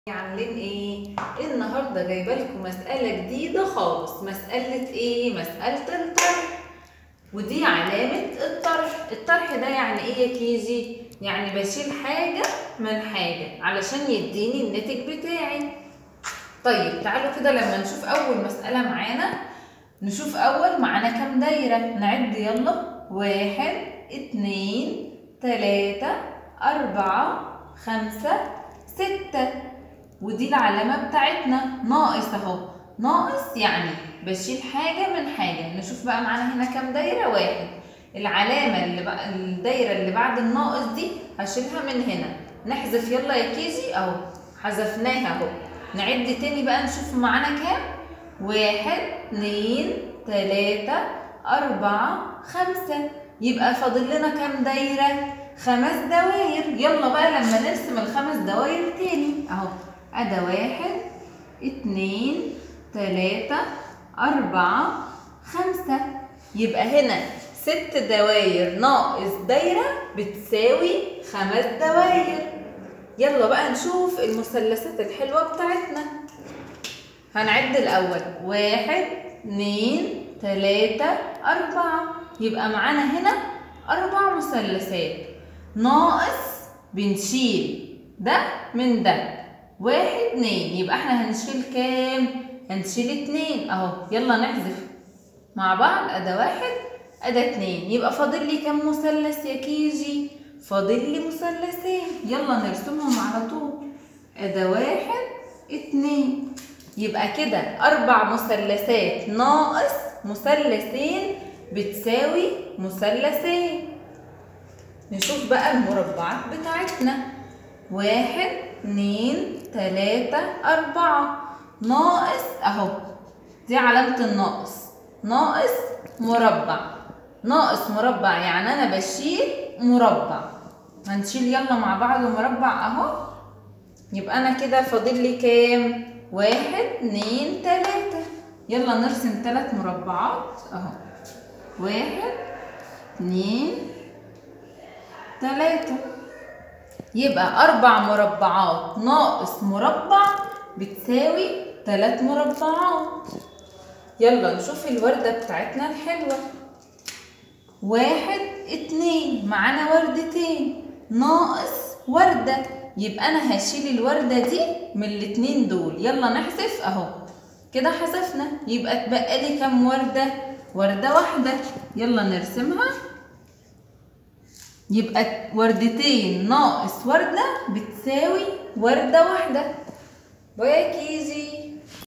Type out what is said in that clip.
عاملين ايه؟ النهارده جايبه لكم مسألة جديدة خالص، مسألة ايه؟ مسألة الطرح. ودي علامة الطرح، الطرح ده يعني ايه يا كيجي؟ يعني بشيل حاجة من حاجة علشان يديني الناتج بتاعي. طيب تعالوا كده لما نشوف أول مسألة معانا نشوف أول معانا كام دايرة؟ نعد يلا واحد اتنين تلاتة أربعة خمسة ستة ودي العلامة بتاعتنا ناقص اهو ناقص يعني بشيل حاجة من حاجة نشوف بقى معانا هنا كام دايرة واحد العلامة اللي بقى الدايرة اللي بعد الناقص دي هشيلها من هنا نحذف يلا يا كيجي اهو حذفناها اهو نعد تاني بقى نشوف معانا كام واحد اتنين تلاتة أربعة خمسة يبقى فاضل لنا كام دايرة خمس دواير يلا بقى لما نرسم الخمس دواير تاني اهو أدا واحد اتنين تلاتة أربعة خمسة يبقى هنا ست دواير ناقص دايرة بتساوي خمس دواير يلا بقى نشوف المثلثات الحلوة بتاعتنا هنعد الأول واحد اتنين تلاتة أربعة يبقى معانا هنا أربع مثلثات ناقص بنشيل ده من ده واحد اتنين يبقى احنا هنشيل كام؟ هنشيل اتنين اهو يلا نحذف مع بعض ادا واحد ادا اتنين يبقى فاضل لي كام مثلث يا كيجي؟ فاضل لي مثلثين يلا نرسمهم على طول ادا واحد اتنين يبقى كده اربع مثلثات ناقص مثلثين بتساوي مثلثين نشوف بقى المربعات بتاعتنا واحد اتنين تلاتة أربعة ناقص أهو دي علامة الناقص ناقص مربع ناقص مربع يعني أنا بشيل مربع هنشيل يلا مع بعض مربع أهو يبقى أنا كده فاضل لي كام؟ واحد اتنين تلاتة يلا نرسم تلات مربعات أهو واحد اتنين تلاتة يبقى أربع مربعات ناقص مربع بتساوي تلات مربعات يلا نشوف الوردة بتاعتنا الحلوة واحد اتنين معانا وردتين ناقص وردة يبقى أنا هشيل الوردة دي من الاتنين دول يلا نحذف أهو كده حذفنا يبقى اتبقى لي كام وردة وردة واحدة يلا نرسمها يبقى وردتين ناقص وردة بتساوي وردة واحدة ويا كيزي